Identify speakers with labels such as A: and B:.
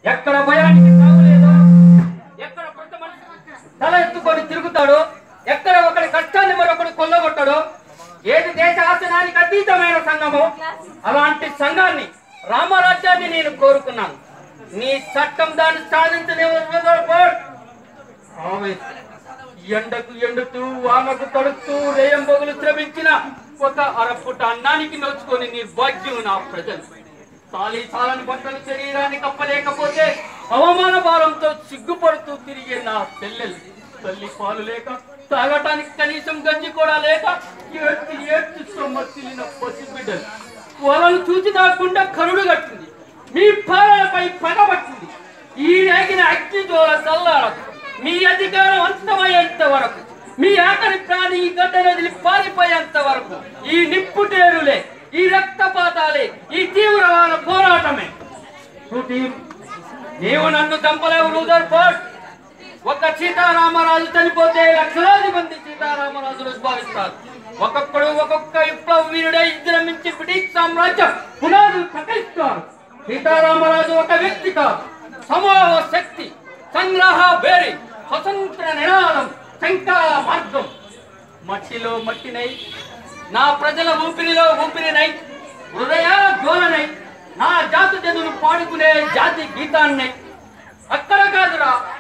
A: ఎక్కడ భయానికి తాగులేదో ఎక్కడ కొత్త మనిషి తల ఎత్తుకొని తిరుగుతాడో ఎక్కడ ఒకరి కష్టాన్ని మరొకడు కొల్లగొట్టాడో ఏది దేశ ఆసనానికి అతీతమైన సంఘమో అలాంటి సంఘాన్ని రామరాజ్యాన్ని నేను కోరుకున్నాను నీ చట్టం దాన్ని సాధించనే ఎండకు ఎండుతూ వానకు తడుస్తూ రేయంబొగులు శ్రమించిన ఒక అరపుట అన్నానికి నోచుకొని నీ భాగ్యం నా ప్రజలు తాలి తాళని బట్టలు శరీరానికి కప్పలేకపోతే అవమాన భారంతో సిగ్గుపడుతూ తిరిగే నా పిల్లలు తల్లి పాలు లేక తాగటానికి కనీసం గంజి కూడా లేక ఏడ్చి ఏడ్చి సొమ్మసిలిన పసిబిడ్డలు వాళ్ళను చూసి నా గుండె కరుడు కట్టింది మీ పాలనపై పగబట్టింది ఈ రేగిన అగ్ని జోల చల్లారదు మీ అధికారం అంతమయ్యేంత వరకు మీ ఆఖరి ప్రాణి ఈ గడ్డ వదిలి పారిపోయేంత వరకు ఈ నిప్పుటేరులే ఈ రక్తపాతాలే ఈ తీవ్రమైన పోరాటమే శృతి, నీవు నన్ను చంపలేవు రూదర్ ఫోర్ట్ ఒక సీతారామరాజు చనిపోతే లక్షలాది మంది సీతారామరాజులు భావిస్తారు ఒక్కొక్కడు ఒక్కొక్క విప్లవ వీరుడై విజృంభించి బ్రిటిష్ సామ్రాజ్యం పునాదులు ప్రకటిస్తారు సీతారామరాజు ఒక వ్యక్తి కాదు సమూహ శక్తి సంగ్రహ బేరి స్వతంత్ర నినాదం శంకా మార్గం మట్టిలో మట్టినై నా ప్రజల ఊపిరిలో ఊపిరినై హృదయాల జ్వాలనై నా జాతి జనులు పాడుకునే జాతి గీతాన్నై అక్కడ కాదురా